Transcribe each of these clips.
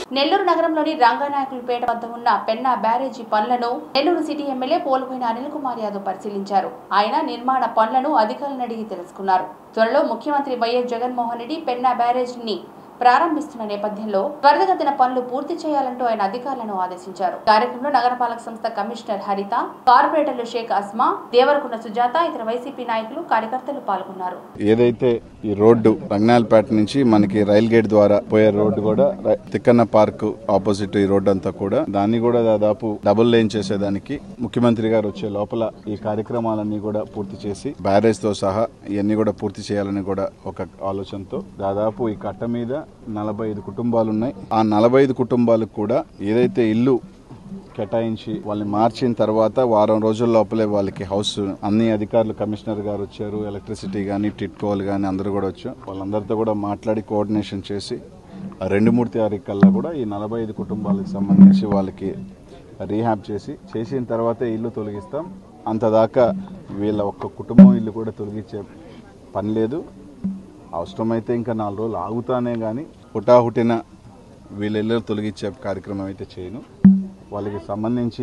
నెల్లూరు నగరంలోని రంగనాయకులపేట వద్ద ఉన్న పెన్నా బ్యారేజీ పనులను నెల్లూరు సిటీ ఎమ్మెల్యే పోలుపోయిన అనిల్ కుమార్ యాదవ్ పరిశీలించారు ఆయన నిర్మాణ పనులను అధికారులను అడిగి తెలుసుకున్నారు త్వరలో ముఖ్యమంత్రి వైఎస్ జగన్మోహన్ రెడ్డి పెన్నా బ్యారేజీని ప్రారంభిస్తున్న నేపథ్యంలో త్వరితగతిన పనులు పూర్తి చేయాలంటూ ఆయన అధికారులను ఆదేశించారు కార్యక్రమంలో నగరపాలక సంస్థ కమిషనర్ హరిత కార్పొరేటర్లు షేక్ అస్మా దేవరకొండ సుజాత ఇతర వైసీపీ నాయకులు కార్యకర్తలు పాల్గొన్నారు ఏదైతే ఈ రోడ్డు రంగనాయలపేట నుంచి మనకి రైల్ గేట్ ద్వారా పోయే రోడ్డు కూడా రై- తిక్కన్న పార్క్ ఆపోజిట్ ఈ రోడ్డు అంతా కూడా దాన్ని కూడా దాదాపు డబుల్ లేన్ చేసేదానికి ముఖ్యమంత్రి గారు వచ్చే లోపల ఈ కార్యక్రమాలన్నీ కూడా పూర్తి చేసి బ్యారేజ్ తో సహా ఇవన్నీ కూడా పూర్తి చేయాలని కూడా ఒక ఆలోచనతో దాదాపు ఈ కట్ట మీద నలభై ఐదు కుటుంబాలు ఉన్నాయి ఆ నలభై ఐదు కుటుంబాలకు కూడా ఏదైతే ఇల్లు కేటాయించి వాళ్ళని మార్చిన తర్వాత వారం రోజుల లోపలే వాళ్ళకి హౌస్ అన్ని అధికారులు కమిషనర్ గారు వచ్చారు ఎలక్ట్రిసిటీ కానీ టిట్కోలు కానీ అందరూ కూడా వచ్చారు వాళ్ళందరితో కూడా మాట్లాడి కోఆర్డినేషన్ చేసి ఆ రెండు మూడు తారీఖు కల్లా కూడా ఈ నలభై ఐదు కుటుంబాలకు సంబంధించి వాళ్ళకి రీహాబ్ చేసి చేసిన తర్వాతే ఇల్లు తొలగిస్తాం అంతదాకా వీళ్ళ ఒక్క కుటుంబం ఇల్లు కూడా తొలగించే పని లేదు అవసరమైతే ఇంకా నాలుగు రోజులు ఆగుతానే కానీ హుటాహుటిన వీళ్ళ ఇల్లు తొలగించే కార్యక్రమం అయితే చేయను వాళ్ళకి సంబంధించి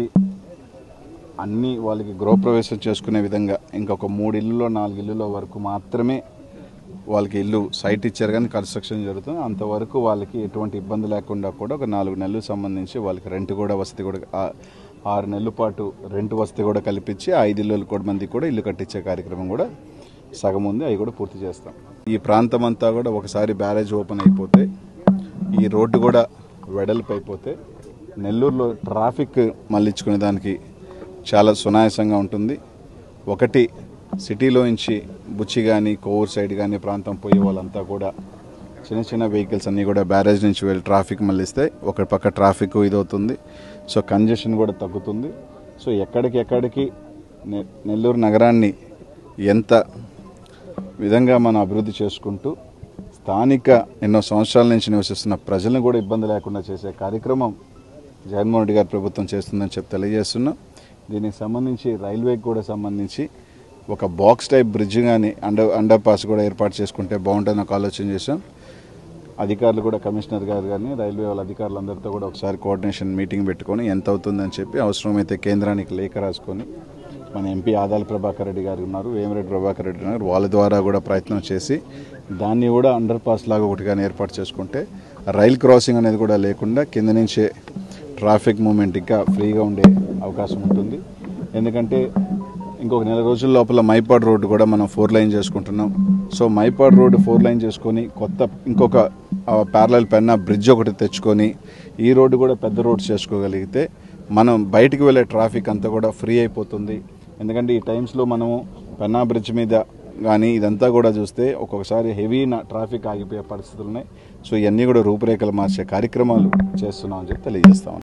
అన్ని వాళ్ళకి గృహప్రవేశం చేసుకునే విధంగా ఇంకొక మూడు ఇల్లులో నాలుగు ఇల్లుల వరకు మాత్రమే వాళ్ళకి ఇల్లు సైట్ ఇచ్చారు కానీ కన్స్ట్రక్షన్ జరుగుతుంది అంతవరకు వాళ్ళకి ఎటువంటి ఇబ్బంది లేకుండా కూడా ఒక నాలుగు నెలలు సంబంధించి వాళ్ళకి రెంట్ కూడా వసతి కూడా ఆ- ఆరు నెలల పాటు రెంట్ వసతి కూడా కల్పించి ఆ ఐదు ఇల్లులు కూడా మంది కూడా ఇల్లు కట్టించే కార్యక్రమం కూడా సగం ఉంది అవి కూడా పూర్తి చేస్తాం ఈ ప్రాంతం అంతా కూడా ఒకసారి బ్యారేజ్ ఓపెన్ అయిపోతే ఈ రోడ్డు కూడా వెడల్పు అయిపోతే నెల్లూరులో ట్రాఫిక్ మళ్ళించుకునే దానికి చాలా సునాయాసంగా ఉంటుంది ఒకటి సిటీలో నుంచి బుచ్చి కానీ కోవూరు సైడ్ కానీ ప్రాంతం పోయే వాళ్ళంతా కూడా చిన్న చిన్న వెహికల్స్ అన్నీ కూడా బ్యారేజ్ నుంచి వెళ్ళి ట్రాఫిక్ మళ్ళిస్తే ఒక పక్క ట్రాఫిక్ ఇదవుతుంది సో కంజెషన్ కూడా తగ్గుతుంది సో ఎక్కడికి ఎక్కడికి నె- నెల్లూరు నగరాన్ని ఎంత విధంగా మనం అభివృద్ధి చేసుకుంటూ స్థానిక ఎన్నో సంవత్సరాల నుంచి నివసిస్తున్న ప్రజలను కూడా ఇబ్బంది లేకుండా చేసే కార్యక్రమం జగన్మోహన్ రెడ్డి గారి ప్రభుత్వం చేస్తుందని చెప్పి తెలియజేస్తున్నాం దీనికి సంబంధించి రైల్వేకి కూడా సంబంధించి ఒక బాక్స్ టైప్ బ్రిడ్జ్ కానీ అండర్ అండర్ పాస్ కూడా ఏర్పాటు చేసుకుంటే బాగుంటుందని ఒక ఆలోచన చేశాం అధికారులు కూడా కమిషనర్ గారు కానీ రైల్వే వాళ్ళ అధికారులందరితో కూడా ఒకసారి కోఆర్డినేషన్ మీటింగ్ పెట్టుకొని ఎంత అవుతుందని చెప్పి అవసరమైతే కేంద్రానికి లేఖ రాసుకొని మన ఎంపీ ఆదాల ప్రభాకర్ రెడ్డి గారు ఉన్నారు వేమిరెడ్డి ప్రభాకర్ రెడ్డి ఉన్నారు వాళ్ళ ద్వారా కూడా ప్రయత్నం చేసి దాన్ని కూడా అండర్ పాస్ లాగా ఒకటి కానీ ఏర్పాటు చేసుకుంటే రైల్ క్రాసింగ్ అనేది కూడా లేకుండా కింద నుంచే ట్రాఫిక్ మూమెంట్ ఇంకా ఫ్రీగా ఉండే అవకాశం ఉంటుంది ఎందుకంటే ఇంకొక నెల రోజుల లోపల మైపాడ్ రోడ్డు కూడా మనం ఫోర్ లైన్ చేసుకుంటున్నాం so Mypadu road four lane చేసుకొని కొత్త ఇంకొక ప్యారలల్ పెన్న బ్రిడ్జ్ ఒకటి తెచ్చుకొని ఈ రోడ్డు కూడా పెద్ద రోడ్స్ చేసుకోగలిగితే మనం బయటికి వెళ్ళే ట్రాఫిక్ అంతా కూడా ఫ్రీ అయిపోతుంది ఎందుకంటే ఈ టైమ్స్లో మనము పెన్నా బ్రిడ్జ్ మీద కానీ ఇదంతా కూడా చూస్తే ఒక్కొక్కసారి హెవీ ట్రాఫిక్ ఆగిపోయే పరిస్థితులు ఉన్నాయి సో ఇవన్నీ కూడా రూపురేఖలు మార్చే కార్యక్రమాలు చేస్తున్నామని చెప్పి తెలియజేస్తాం